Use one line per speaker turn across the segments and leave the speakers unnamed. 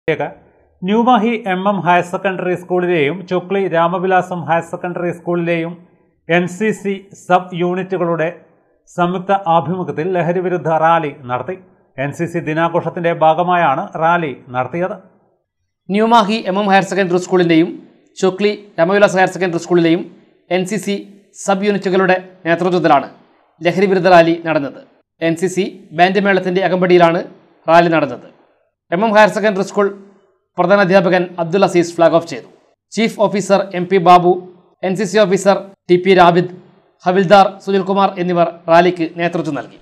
ലേക്ക് New Mahe M M higher secondary സ്കൂളിലെയും Chokli Ramavilasam higher secondary സ്കൂളിലെയും N C C sub യൂണിറ്റുകളുടെ സംയുക്ത ആഭിമുഖ്യത്തിൽ ലഹരിവിരുദ്ധ റാലി നടത്തി എൻ സി സി ദിനാഘോഷത്തിന്റെ ഭാഗമായാണ് റാലി നടത്തിയത്
New Mahe M M higher secondary സ്കൂളിൻ്റെയും ചൊക്ലി രാമവിലാസ് ഹയർ സെക്കൻഡറി സ്കൂളിലെയും എൻ സി സി സബ് യൂണിറ്റുകളുടെ നേതൃത്വത്തിലാണ് ലഹരി വിരുദ്ധ റാലി നടന്നത് എൻ സി സി ബാൻഡ് മേളത്തിൻ്റെ അകമ്പടിയിലാണ് റാലി നടന്നത് M M higher secondary school പ്രധാനാധ്യാപകൻ അബ്ദുൽ അസീസ് ഫ്ലാഗ് ഓഫ് ചെയ്തു chief officer M P Babu N C C officer T P Rabid havildar Sunilkumar എന്നിവർ റാലിക്ക് നേതൃത്വം നൽകി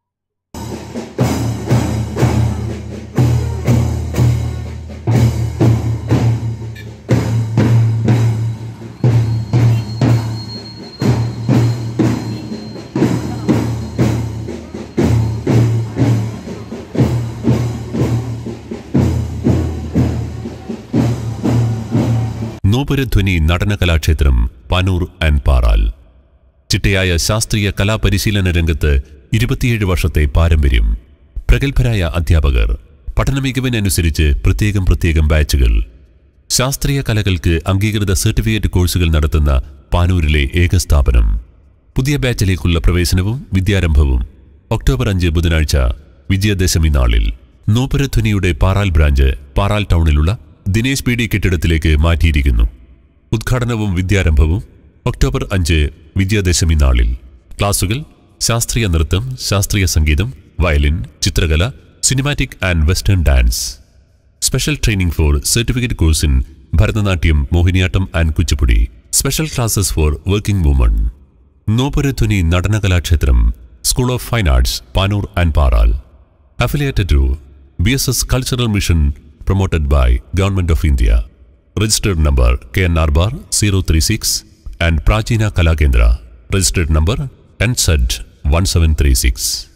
നോപുരധ്വനി നടനകലാക്ഷേത്രം പാനൂർ ആൻഡ് പാറാൽ ചിട്ടയായ ശാസ്ത്രീയ കലാപരിശീലന രംഗത്ത് ഇരുപത്തിയേഴ് വർഷത്തെ പാരമ്പര്യം പ്രഗത്ഭരായ അധ്യാപകർ പഠന മികവിനനുസരിച്ച് പ്രത്യേകം പ്രത്യേകം ബാച്ചുകൾ ശാസ്ത്രീയ കലകൾക്ക് അംഗീകൃത സർട്ടിഫിക്കറ്റ് കോഴ്സുകൾ നടത്തുന്ന പാനൂരിലെ ഏക സ്ഥാപനം പുതിയ ബാച്ചിലേക്കുള്ള പ്രവേശനവും വിദ്യാരംഭവും ഒക്ടോബർ അഞ്ച് ബുധനാഴ്ച വിജയദശമി നാളിൽ നോപുരധ്വനിയുടെ പാറാൽ ബ്രാഞ്ച് പാറാൽ ടൗണിലുള്ള ദിനേശ് പി ഡി കെട്ടിടത്തിലേക്ക് മാറ്റിയിരിക്കുന്നു ഉദ്ഘാടനവും വിദ്യാരംഭവും ഒക്ടോബർ അഞ്ച് വിജയദശമി നാളിൽ ക്ലാസുകൾ ശാസ്ത്രീയ നൃത്തം ശാസ്ത്രീയ സംഗീതം വയലിൻ ചിത്രകല cinematic and western dance special training for certificate course in Bharatanatyam Mohiniyattam and Kuchipudi special classes for working woman Nupuradhwani Natanakalakshetram school of fine arts Panoor and Paral affiliated to BSS Cultural Mission promoted by Government of India. Registered number KNR bar 036 and Prachina Kalakendra. Registered number NSED 1736.